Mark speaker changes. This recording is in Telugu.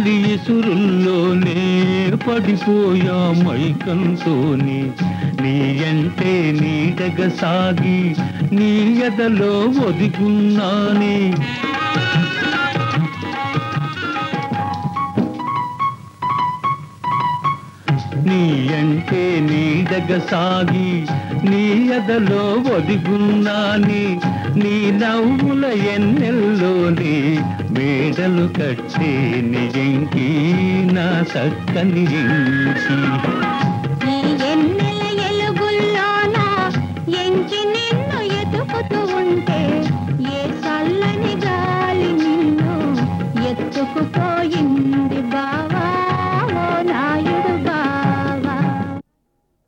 Speaker 1: తొలి ఇసురుల్లోనే పడిపోయా మైకంతోనే నీ అంటే నీడగ సాగి నీ ఎదలో ఒదిగున్నానే నీ అంటే నీడగ సాగి నీ ఎదలో ఒదిగున్నాని నీ నవ్వుల ఎన్నెల్లోని మేడలు కట్టే నిజంకి నా చక్కని ఇంకి